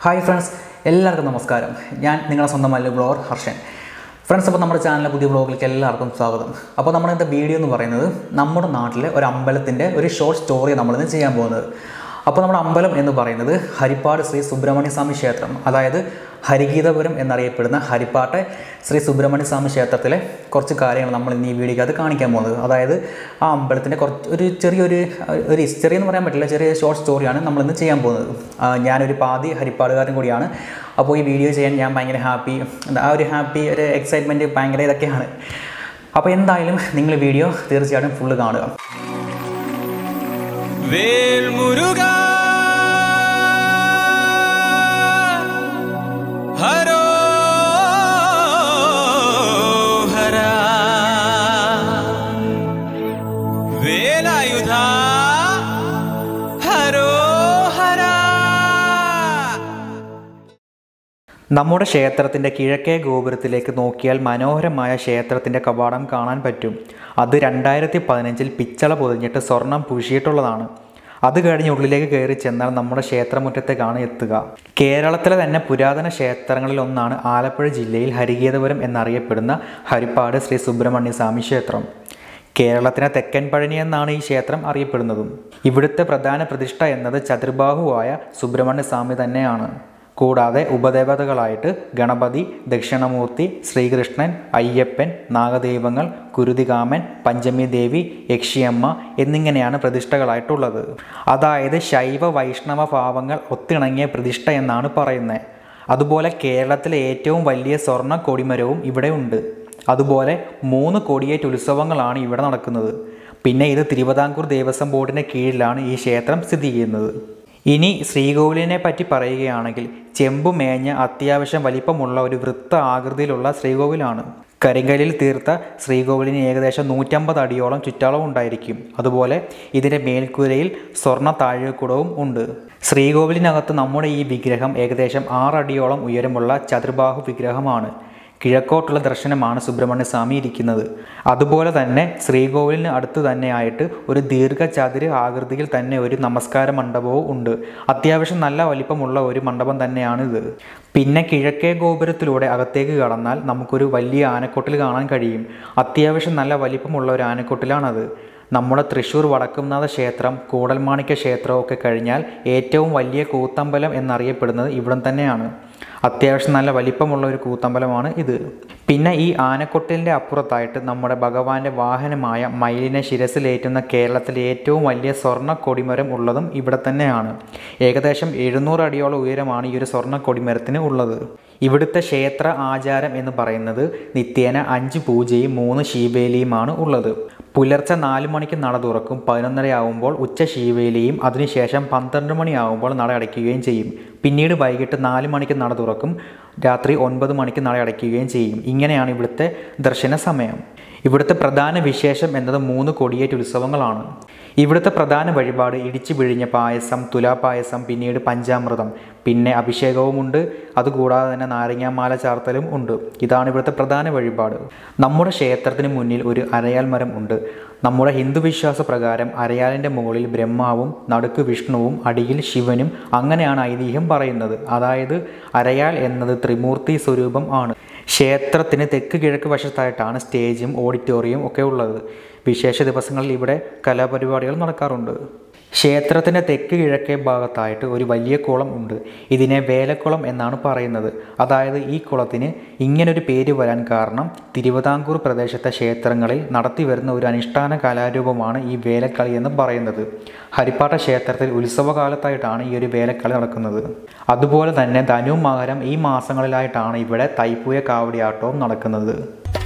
hi friends എല്ലാവർക്കും നമസ്കാരം ഞാൻ നിങ്ങളുടെ സ്വന്തം മല്ലു ബ്ലോഗർ ഹർഷൻ ഫ്രണ്ട്സ് അപ്പോൾ നമ്മുടെ ചാനലിലെ പുതിയ ബ്ലോഗിലേക്ക് എല്ലാവർക്കും സ്വാഗതം അപ്പോൾ നമ്മുടെ ഇന്നത്തെ വീഡിയോ എന്ന് പറയുന്നത് നമ്മുടെ നാട്ടിലെ ഒരു അമ്പലത്തിൻ്റെ ഒരു ഷോർട്ട് സ്റ്റോറി നമ്മളിന്ന് ചെയ്യാൻ പോകുന്നത് അപ്പോൾ നമ്മുടെ അമ്പലം എന്ന് പറയുന്നത് ഹരിപ്പാട് ശ്രീ സുബ്രഹ്മണ്യ സ്വാമി ക്ഷേത്രം അതായത് ഹരിഗീതപുരം എന്നറിയപ്പെടുന്ന ഹരിപ്പാട്ടെ ശ്രീ സുബ്രഹ്മണ്യ സ്വാമി ക്ഷേത്രത്തിലെ കുറച്ച് കാര്യങ്ങൾ നമ്മൾ ഇന്ന് ഈ വീഡിയോക്കകത്ത് കാണിക്കാൻ പോകുന്നത് അതായത് ആ അമ്പലത്തിൻ്റെ കുറച്ച് ഒരു ചെറിയൊരു ഒരു ഹിസ്റ്ററി എന്ന് പറയാൻ പറ്റില്ല ചെറിയ ഷോർട്ട് സ്റ്റോറിയാണ് നമ്മളിന്ന് ചെയ്യാൻ പോകുന്നത് ആ, ഞാനൊരു പാതി ഹരിപ്പാടുകാരൻ കൂടിയാണ് അപ്പോൾ ഈ വീഡിയോ ചെയ്യാൻ ഞാൻ ഭയങ്കര ഹാപ്പി ആ ഒരു ഹാപ്പി ഒരു എക്സൈറ്റ്മെൻറ്റ് ഭയങ്കര ഇതൊക്കെയാണ് അപ്പോൾ എന്തായാലും നിങ്ങൾ വീഡിയോ തീർച്ചയായിട്ടും ഫുള്ള് കാണുക വേൽ മുരുക ഹരോ ഹര വേലായുധ ഹരോ ഹര നമ്മുടെ ക്ഷേത്രത്തിൻ്റെ കിഴക്കേ ഗോപുരത്തിലേക്ക് നോക്കിയാൽ മനോഹരമായ ക്ഷേത്രത്തിൻ്റെ കവാടം കാണാൻ പറ്റും അത് രണ്ടായിരത്തി പതിനഞ്ചിൽ പിച്ചള പൊതിഞ്ഞിട്ട് സ്വർണം പൂശിയിട്ടുള്ളതാണ് അത് കഴിഞ്ഞ് ഉള്ളിലേക്ക് കയറി ചെന്നാൽ നമ്മുടെ ക്ഷേത്രമുറ്റത്തേക്കാണ് എത്തുക കേരളത്തിലെ തന്നെ പുരാതന ക്ഷേത്രങ്ങളിൽ ഒന്നാണ് ആലപ്പുഴ ജില്ലയിൽ ഹരികേതപുരം എന്നറിയപ്പെടുന്ന ഹരിപ്പാട് ശ്രീ സുബ്രഹ്മണ്യ സ്വാമി ക്ഷേത്രം കേരളത്തിലെ തെക്കൻ പഴനി എന്നാണ് ഈ ക്ഷേത്രം അറിയപ്പെടുന്നതും ഇവിടുത്തെ പ്രധാന പ്രതിഷ്ഠ എന്നത് ചതുർബാഹുവായ സുബ്രഹ്മണ്യ സ്വാമി തന്നെയാണ് കൂടാതെ ഉപദേവതകളായിട്ട് ഗണപതി ദക്ഷിണമൂർത്തി ശ്രീകൃഷ്ണൻ അയ്യപ്പൻ നാഗദൈവങ്ങൾ കുരുതികാമൻ പഞ്ചമി ദേവി യക്ഷിയമ്മ എന്നിങ്ങനെയാണ് പ്രതിഷ്ഠകളായിട്ടുള്ളത് അതായത് ശൈവ വൈഷ്ണവ ഭാവങ്ങൾ ഒത്തിണങ്ങിയ പ്രതിഷ്ഠ എന്നാണ് പറയുന്നത് അതുപോലെ കേരളത്തിലെ ഏറ്റവും വലിയ സ്വർണ്ണ കൊടിമരവും ഇവിടെ ഉണ്ട് അതുപോലെ മൂന്ന് കൊടിയേറ്റ് ഉത്സവങ്ങളാണ് ഇവിടെ നടക്കുന്നത് പിന്നെ ഇത് തിരുവിതാംകൂർ ദേവസ്വം ബോർഡിൻ്റെ കീഴിലാണ് ഈ ക്ഷേത്രം സ്ഥിതി ചെയ്യുന്നത് ഇനി ശ്രീകോവിലിനെ പറ്റി പറയുകയാണെങ്കിൽ ചെമ്പു മേഞ്ഞ അത്യാവശ്യം വലിപ്പമുള്ള ഒരു വൃത്ത ആകൃതിയിലുള്ള ശ്രീകോവിലാണ് കരിങ്കല്ലിൽ തീർത്ത ശ്രീകോവിലിന് ഏകദേശം നൂറ്റമ്പത് അടിയോളം ചുറ്റളവ് ഉണ്ടായിരിക്കും അതുപോലെ ഇതിൻ്റെ മേൽക്കൂരയിൽ സ്വർണ്ണ താഴികക്കുടവും ഉണ്ട് ശ്രീകോവിലിനകത്ത് നമ്മുടെ ഈ വിഗ്രഹം ഏകദേശം ആറടിയോളം ഉയരമുള്ള ചതുർബാഹു വിഗ്രഹമാണ് കിഴക്കോട്ടുള്ള ദർശനമാണ് സുബ്രഹ്മണ്യ സ്വാമി ഇരിക്കുന്നത് അതുപോലെ തന്നെ ശ്രീകോവിലിന് അടുത്ത് തന്നെയായിട്ട് ഒരു ദീർഘചതുര ആകൃതിയിൽ തന്നെ ഒരു നമസ്കാര മണ്ഡപവും ഉണ്ട് അത്യാവശ്യം നല്ല വലിപ്പമുള്ള ഒരു മണ്ഡപം തന്നെയാണിത് പിന്നെ കിഴക്കേ ഗോപുരത്തിലൂടെ അകത്തേക്ക് കടന്നാൽ നമുക്കൊരു വലിയ ആനക്കൊട്ടിൽ കാണാൻ കഴിയും അത്യാവശ്യം നല്ല വലിപ്പമുള്ള ഒരു ആനക്കൊട്ടിലാണത് നമ്മുടെ തൃശ്ശൂർ വടക്കുംനാഥ ക്ഷേത്രം കൂടൽമാണിക്യ ക്ഷേത്രവും ഒക്കെ കഴിഞ്ഞാൽ ഏറ്റവും വലിയ കൂത്തമ്പലം എന്നറിയപ്പെടുന്നത് ഇവിടം തന്നെയാണ് അത്യാവശ്യം നല്ല വലിപ്പമുള്ള ഒരു കൂത്തമ്പലമാണ് ഇത് പിന്നെ ഈ ആനക്കൊട്ടിലിൻ്റെ അപ്പുറത്തായിട്ട് നമ്മുടെ ഭഗവാന്റെ വാഹനമായ മയിലിനെ ശിരസിലേറ്റുന്ന കേരളത്തിലെ ഏറ്റവും വലിയ സ്വർണ്ണ കൊടിമരം ഉള്ളതും ഇവിടെ തന്നെയാണ് ഏകദേശം എഴുന്നൂറ് അടിയോളം ഉയരമാണ് ഈ ഒരു സ്വർണ്ണ കൊടിമരത്തിന് ഉള്ളത് ഇവിടുത്തെ ക്ഷേത്ര ആചാരം എന്ന് പറയുന്നത് നിത്യേന അഞ്ച് പൂജയും മൂന്ന് ശീവേലിയുമാണ് ഉള്ളത് പുലർച്ചെ നാല് മണിക്ക് നട തുറക്കും പതിനൊന്നരയാവുമ്പോൾ ഉച്ച ശീവേലിയും അതിനുശേഷം പന്ത്രണ്ട് മണിയാവുമ്പോൾ നട അടയ്ക്കുകയും ചെയ്യും പിന്നീട് വൈകിട്ട് നാല് മണിക്ക് നട തുറക്കും രാത്രി ഒൻപത് മണിക്ക് നട അടയ്ക്കുകയും ചെയ്യും ഇങ്ങനെയാണ് ഇവിടുത്തെ ദർശന സമയം ഇവിടുത്തെ പ്രധാന വിശേഷം എന്നത് മൂന്ന് കൊടിയേറ്റ് ഉത്സവങ്ങളാണ് ഇവിടുത്തെ പ്രധാന വഴിപാട് ഇടിച്ചു പിഴിഞ്ഞ പായസം തുലാപായസം പിന്നീട് പഞ്ചാമൃതം പിന്നെ അഭിഷേകവുമുണ്ട് അതുകൂടാതെ തന്നെ നാരങ്ങാമാല ചാർത്തലും ഉണ്ട് ഇതാണ് ഇവിടുത്തെ പ്രധാന വഴിപാട് നമ്മുടെ ക്ഷേത്രത്തിന് മുന്നിൽ ഒരു അരയാൽ മരം ഉണ്ട് നമ്മുടെ ഹിന്ദു വിശ്വാസ പ്രകാരം അരയാലിൻ്റെ മുകളിൽ ബ്രഹ്മാവും നടുക്ക് വിഷ്ണുവും അടിയിൽ ശിവനും അങ്ങനെയാണ് ഐതിഹ്യം പറയുന്നത് അതായത് അരയാൽ എന്നത് ത്രിമൂർത്തി സ്വരൂപം ആണ് ക്ഷേത്രത്തിന് തെക്ക് കിഴക്ക് വശത്തായിട്ടാണ് സ്റ്റേജും ഓഡിറ്റോറിയം ഒക്കെ ഉള്ളത് വിശേഷ ദിവസങ്ങളിൽ ഇവിടെ കലാപരിപാടികൾ നടക്കാറുണ്ട് ക്ഷേത്രത്തിൻ്റെ തെക്ക് കിഴക്കേ ഭാഗത്തായിട്ട് ഒരു വലിയ കുളം ഉണ്ട് ഇതിനെ വേലക്കുളം എന്നാണ് പറയുന്നത് അതായത് ഈ കുളത്തിന് ഇങ്ങനൊരു പേര് വരാൻ കാരണം തിരുവിതാംകൂർ പ്രദേശത്തെ ക്ഷേത്രങ്ങളിൽ നടത്തി വരുന്ന ഒരു അനുഷ്ഠാന കലാരൂപമാണ് ഈ വേലക്കളി എന്ന് പറയുന്നത് ഹരിപ്പാട്ട ക്ഷേത്രത്തിൽ ഉത്സവകാലത്തായിട്ടാണ് ഈ ഒരു വേലക്കളി നടക്കുന്നത് അതുപോലെ തന്നെ ധനു മകരം ഈ മാസങ്ങളിലായിട്ടാണ് ഇവിടെ തൈപ്പൂയ കാവടിയാട്ടവും നടക്കുന്നത്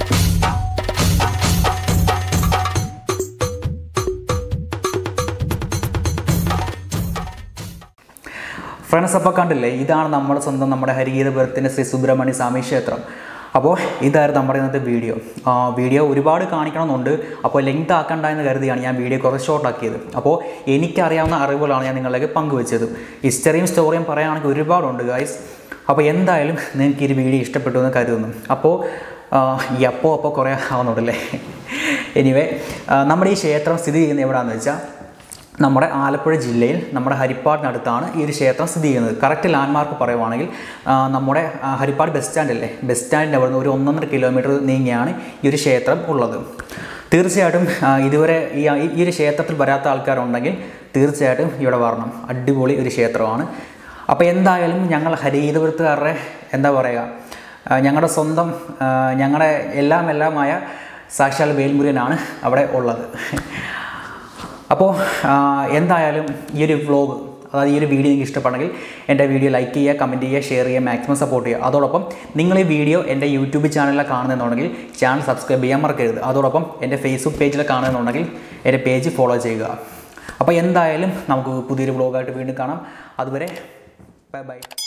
ഫ്രണ്ട്സ് അപ്പോൾ കണ്ടില്ലേ ഇതാണ് നമ്മുടെ സ്വന്തം നമ്മുടെ ഹരിഗീതപുരത്തിൻ്റെ ശ്രീ സുബ്രഹ്മണ്യ സ്വാമി ക്ഷേത്രം അപ്പോൾ ഇതായിരുന്നു നമ്മുടെ ഇന്നത്തെ വീഡിയോ ആ, വീഡിയോ ഒരുപാട് കാണിക്കണമെന്നുണ്ട് അപ്പോൾ ലെങ്ത് ആക്കണ്ട എന്ന് കരുതിയാണ് ഞാൻ വീഡിയോ കുറച്ച് ഷോർട്ട് ആക്കിയത് അപ്പോൾ എനിക്കറിയാവുന്ന അറിവുകളാണ് ഞാൻ നിങ്ങളിലേക്ക് പങ്കുവെച്ചത് ഹിസ്റ്ററിയും സ്റ്റോറിയും പറയുകയാണെങ്കിൽ ഒരുപാടുണ്ട് ഗൈസ് അപ്പോൾ എന്തായാലും നിങ്ങൾക്ക് ഈ ഒരു വീഡിയോ ഇഷ്ടപ്പെട്ടു എന്ന് കരുതുന്നു അപ്പോൾ ആ, ഈ അപ്പോൾ അപ്പോൾ കുറേ ആവുന്നുണ്ടല്ലേ എനിവേ നമ്മുടെ ഈ ക്ഷേത്രം സ്ഥിതി ചെയ്യുന്നത് എവിടെയാണെന്ന് വെച്ചാൽ നമ്മുടെ ആലപ്പുഴ ജില്ലയിൽ നമ്മുടെ ഹരിപ്പാടിനടുത്താണ് ഈ ഒരു ക്ഷേത്രം സ്ഥിതി ചെയ്യുന്നത് കറക്റ്റ് ലാൻഡ്മാർക്ക് പറയുവാണെങ്കിൽ ആ, നമ്മുടെ ആ, ഹരിപ്പാട് ബസ് സ്റ്റാൻഡല്ലേ ബസ് സ്റ്റാൻഡിൻ്റെ അവിടെ നിന്ന് ഒരു ഒന്നൊന്നര കിലോമീറ്റർ നീങ്ങിയാണ് ഈ ഒരു ക്ഷേത്രം ഉള്ളത് തീർച്ചയായിട്ടും ആ, ഇതുവരെ ഈ ഈ ഒരു ക്ഷേത്രത്തിൽ വരാത്ത ആൾക്കാരുണ്ടെങ്കിൽ തീർച്ചയായിട്ടും ഇവിടെ വരണം അടിപൊളി ഒരു ക്ഷേത്രമാണ് അപ്പോൾ എന്തായാലും ഞങ്ങൾ ഹരിതപുരത്തുകാരുടെ എന്താ പറയുക ആ, ഞങ്ങളുടെ സ്വന്തം ആ, ഞങ്ങളുടെ എല്ലാം എല്ലാമായ സാക്ഷാൽ വേൽമുരുകനാണ് അവിടെ ഉള്ളത് അപ്പോൾ ആ, എന്തായാലും ഈ ഒരു വ്ളോഗ് അതായത് ഈ ഒരു വീഡിയോ നിങ്ങൾക്ക് ഇഷ്ടപ്പെടെങ്കിൽ എൻ്റെ വീഡിയോ ലൈക്ക് ചെയ്യുക കമൻറ്റ് ചെയ്യുക ഷെയർ ചെയ്യുക മാക്സിമം സപ്പോർട്ട് ചെയ്യുക അതോടൊപ്പം നിങ്ങൾ ഈ വീഡിയോ എൻ്റെ യൂട്യൂബ് ചാനലിൽ കാണുന്നുണ്ടെങ്കിൽ ചാനൽ സബ്സ്ക്രൈബ് ചെയ്യാൻ മറക്കരുത് അതോടൊപ്പം എൻ്റെ ഫേസ്ബുക്ക് പേജിൽ കാണുന്നുണ്ടെങ്കിൽ എൻ്റെ പേജ് ഫോളോ ചെയ്യുക അപ്പോൾ എന്തായാലും നമുക്ക് പുതിയൊരു വ്ളോഗായിട്ട് വീണ്ടും കാണാം അതുവരെ ബൈ ബൈ